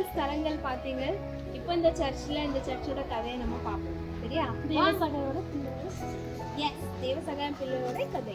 ஸ்தலங்கள் பார்த்தீங்க இப்போ இந்த சர்ச்சில் இந்த சர்ச்சோட கதையை நம்ம பார்ப்போம் சரியா தேவசகையோட எஸ் தேவசகாயம் பிள்ளையோட கதை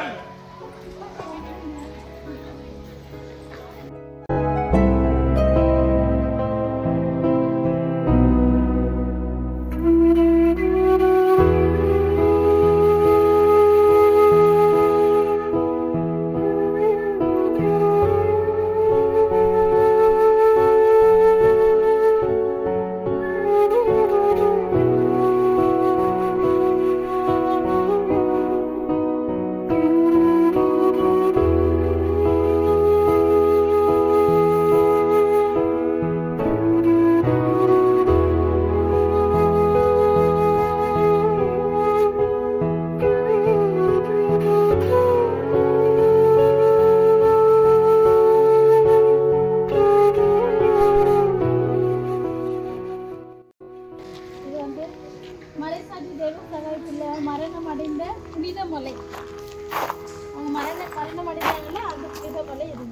இது வந்து மலைசாட்சி தேவசகாய பிள்ளை மரணம் அடைந்த புனித மலை அவங்க மரண மரணம் அடைந்தாங்கல்ல அந்த புனித மலை இது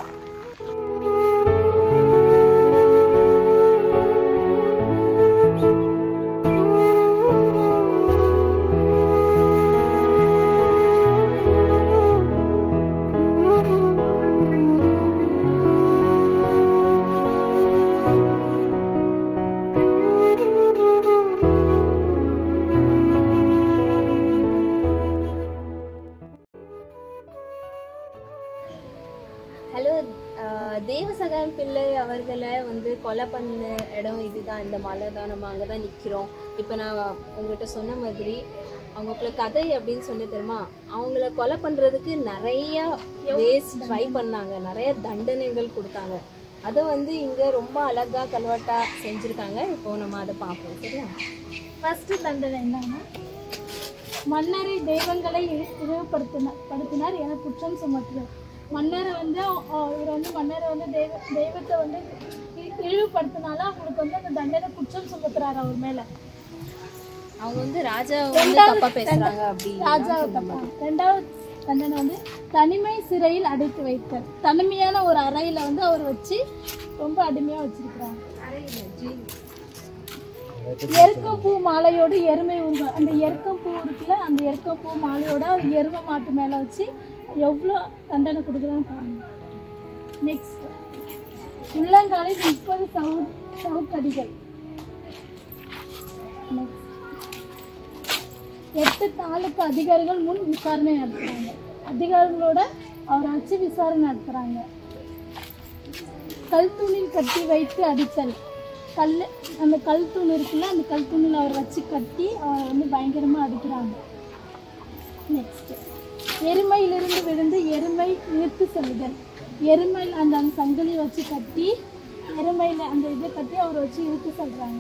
ஹலோ தேவசகாயம் பிள்ளை அவர்களை வந்து கொலை பண்ண இடம் இதுதான் இந்த மலை தான் நம்ம அங்கே தான் நிற்கிறோம் இப்போ நான் உங்கள்கிட்ட சொன்ன மாதிரி அவங்களுக்குள்ள கதை அப்படின்னு சொல்லி தெரியுமா அவங்கள கொலை பண்ணுறதுக்கு நிறைய வேஸ் ட்ரை பண்ணாங்க நிறைய தண்டனைகள் கொடுத்தாங்க அதை வந்து இங்கே ரொம்ப அழகா கல்வெட்டா செஞ்சுருக்காங்க இப்போ நம்ம அதை பார்ப்போம் சரியா ஃபர்ஸ்ட் தண்டனை என்னன்னா மன்னரை தெய்வங்களை இழி- இழிவுபடுத்தினார் படுத்தினார் என குற்றம் சுமத்துறார் மன்னரை வந்து அஹ், இவர் வந்து மன்னரை வந்து தெய்வ தெய்வத்தை வந்து இ- இழிவுபடுத்தினால அவங்களுக்கு வந்து அந்த தண்டனை குற்றம் சுமத்துறாரு அவர் மேல அவங்க வந்து ராஜா வந்து தப்பா பேசுறாங்க அப்படி ராஜாவை தப்பா ரெண்டாவது தண்டனை வந்து தனிமை சிறையில் அடைத்து வைத்தார் தனிமையான ஒரு அறையில வந்து அவர் வச்சு ரொம்ப அடிமையா வச்சிருக்கிறாங்க எருக்கம்பூ மாலையோடு எருமை உருவம் அந்த எருக்கம்பூ இருக்குல்ல அந்த எருக்கம்பூ மாலையோட ஒரு எருமை மாட்டு மேல வச்சு எவ்வளோ தண்டனை கொடுக்குறான்னு பாருங்க நெக்ஸ்ட் உள்ளங்காலில் முப்பது சவு சவுக்கடிகள் நெக்ஸ்ட் எட்டு தாலுக்கு அதிகாரிகள் முன் விசாரணை நடத்துறாங்க அதிகாரிகளோட அவரை வச்சு விசாரணை நடத்துறாங்க கல் தூணில் கட்டி வைத்து அடித்தல் கல் அந்த கல் தூண் இருக்குல்ல அந்த கல் தூணில் அவர் வச்சு கட்டி அவரை வந்து பயங்கரமாக அடிக்கிறாங்க நெக்ஸ்ட் எருமையிலிருந்து விழுந்து எருமை இழுத்து செல்லுதல் எருமையில் அந்த அந்த சங்கிலி வச்சு கட்டி எருமையில் அந்த இதை கட்டி அவரை வச்சு இழுத்து செல்றாங்க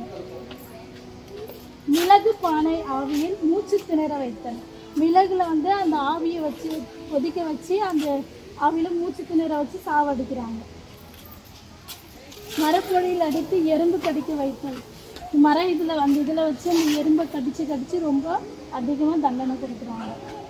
மிளகு பானை ஆவியில் மூச்சு திணற வைத்தல் மிளகுல வந்து அந்த ஆவியை வச்சு கொதிக்க வச்சு அந்த ஆவியில மூச்சு திணற வச்சு சாவடிக்கிறாங்க மரப்பொழியில் அடித்து எறும்பு கடிக்க வைத்தல் மர இதில் அந்த இதில் வச்சு அந்த எறும்பை கடிச்சு கடிச்சு ரொம்ப அதிகமாக தண்டனை கொடுக்குறாங்க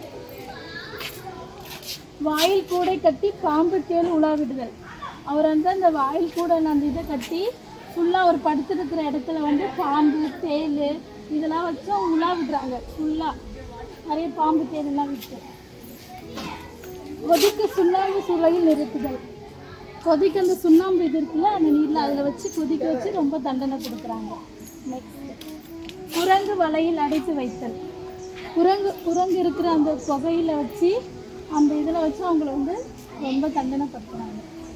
வாயில் கூடை கட்டி பாம்பு தேல் உலாவிடுதல் அவர் வந்து அந்த வாயில் கூடை அந்த இதை கட்டி ஃபுல்லாக அவர் படுத்திருக்கிற இடத்துல வந்து பாம்பு தேல் இதெல்லாம் வச்சு அவங்க உலா விடுறாங்க ஃபுல்லாக நிறைய பாம்பு தேல் எல்லாம் விட்டு கொதிக்க சுண்ணாம்பு சுவையில் நிறுத்துதல் கொதிக்க அந்த சுண்ணாம்பு இது இருக்குல்ல அந்த நீரில் அதில் வச்சு கொதிக்க வச்சு ரொம்ப தண்டனை கொடுக்குறாங்க நெக்ஸ்ட் குரங்கு வலையில் அடைத்து வைத்தல் குரங்கு குரங்கு இருக்கிற அந்த புகையில வச்சு அந்த இதில் வச்சு அவங்கள வந்து ரொம்ப தண்டனைப்படுத்துறாங்க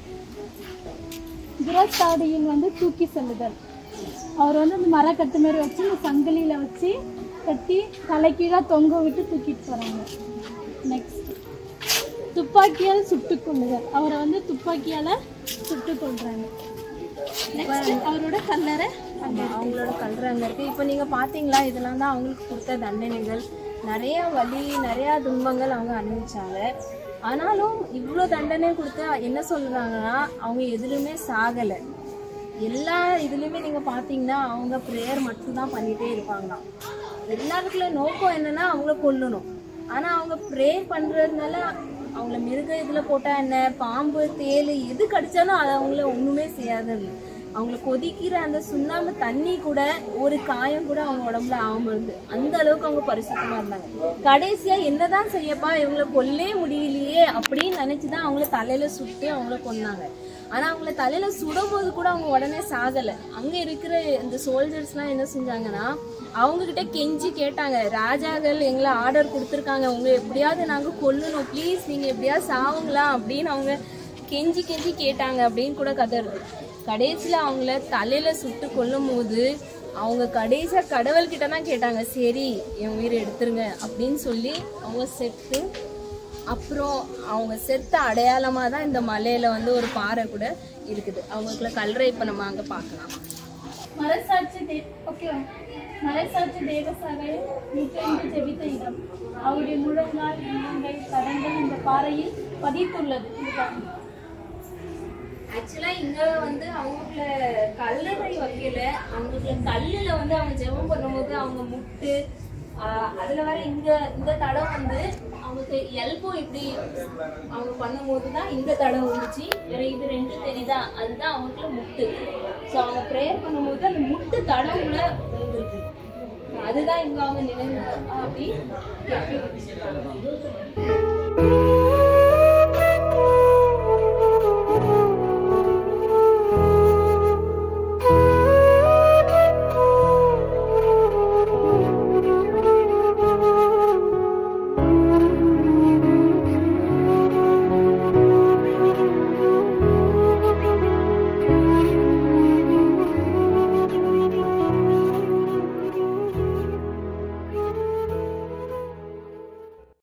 துரஸ்தாடியில் வந்து தூக்கி செல்லுதல் அவர் வந்து அந்த மரக்கட்டு மாரி வச்சு இந்த சங்கிலியில வச்சு கட்டி தலைக்கீழாக தொங்க விட்டு தூக்கிட்டு போகிறாங்க நெக்ஸ்ட் துப்பாக்கியால் சுட்டு கொள்ளுதல் அவரை வந்து துப்பாக்கியால் சுட்டு கொள்றாங்க நெக்ஸ்ட் அவரோட கல்லறை ஆமா, அவங்களோட கல்ற அங்க இருக்கு இப்போ நீங்க பாத்தீங்களா இதெல்லாம் தான் அவங்களுக்கு கொடுத்த தண்டனைகள் நிறைய வலி நிறைய துன்பங்கள் அவங்க அனுபவிச்சாங்க ஆனாலும் இவ்வளோ தண்டனை கொடுத்து என்ன சொல்றாங்கன்னா அவங்க எதுலையுமே சாகலை எல்லா இதுலேயுமே நீங்கள் பார்த்தீங்கன்னா அவங்க ப்ரேயர் மட்டும்தான் பண்ணிகிட்டே இருப்பாங்களாம் எல்லாருக்குள்ள நோக்கம் என்னன்னா அவங்கள கொல்லணும் ஆனால் அவங்க ப்ரேயர் பண்ணுறதுனால அவங்கள மிருக இதில் போட்டால் என்ன பாம்பு தேள் எது கடிச்சாலும் அது அவங்கள ஒன்றுமே செய்யாது அவங்கள கொதிக்கிற அந்த சுண்ணாம்பு தண்ணி கூட ஒரு காயம் கூட அவங்க உடம்புல ஆகாம இருந்து அந்த அளவுக்கு அவங்க பரிசுத்தமா இருந்தாங்க கடைசியா என்னதான் செய்யப்பா இவங்கள கொல்லே முடியலையே அப்படின்னு நினைச்சுதான் அவங்கள தலையில சுட்டு அவங்கள கொன்னாங்க ஆனா அவங்கள தலையில சுடும்போது கூட அவங்க உடனே சாகல அங்க இருக்கிற இந்த சோல்ஜர்ஸ்லாம் என்ன செஞ்சாங்கன்னா அவங்க கிட்ட கெஞ்சி கேட்டாங்க ராஜாக்கள் எங்களை ஆர்டர் கொடுத்துருக்காங்க உங்க எப்படியாவது நாங்க கொல்லணும் ப்ளீஸ் நீங்க எப்படியாவது சாவுங்களா அப்படின்னு அவங்க கெஞ்சி கெஞ்சி கேட்டாங்க அப்படின்னு கூட கதை இருக்கு கடைசியில அவங்கள தலையில சுட்டு கொல்லும் போது அவங்க கடைசியா கடவுள்கிட்ட தான் கேட்டாங்க சரி என் உயிரை எடுத்துருங்க அப்படின்னு சொல்லி அவங்க செத்து அப்புறம் அவங்க செத்த அடையாளமா தான் இந்த மலையில வந்து ஒரு பாறை கூட இருக்குது அவங்களுக்குள்ள கல்றை இப்ப நம்ம அங்க பார்க்கலாம் மரசாட்சி தே ஓகே மரசாட்சி தேவசாலை முற்றென்று ஜெபித்த இடம் அவருடைய முழங்கால் உள்ளங்கை தடங்கள் இந்த பாறையில் பதித்துள்ளது இது பாருங்க. ஆக்சுவலா இங்க வந்து அவங்களுக்குள்ள கல்லறை வைக்கல அவங்களுக்குள்ள கல்லுல வந்து அவங்க ஜெபம் பண்ணும்போது அவங்க முட்டு ஆஹ் அதுல வர இங்க இந்த தடம் வந்து அவங்களுக்கு எல்போ இப்படி அவங்க பண்ணும்போது தான் இந்த தடம் வந்துச்சு வேற இது ரெண்டு தெரியுதா அதுதான் அவங்களுக்குள்ள முட்டு ஸோ அவங்க ப்ரேயர் பண்ணும்போது அந்த முட்டு தடம் கூட விழுந்திருக்கு அதுதான் இங்க அவங்க நினைவு அப்படி கட்டி வச்சிருக்காங்க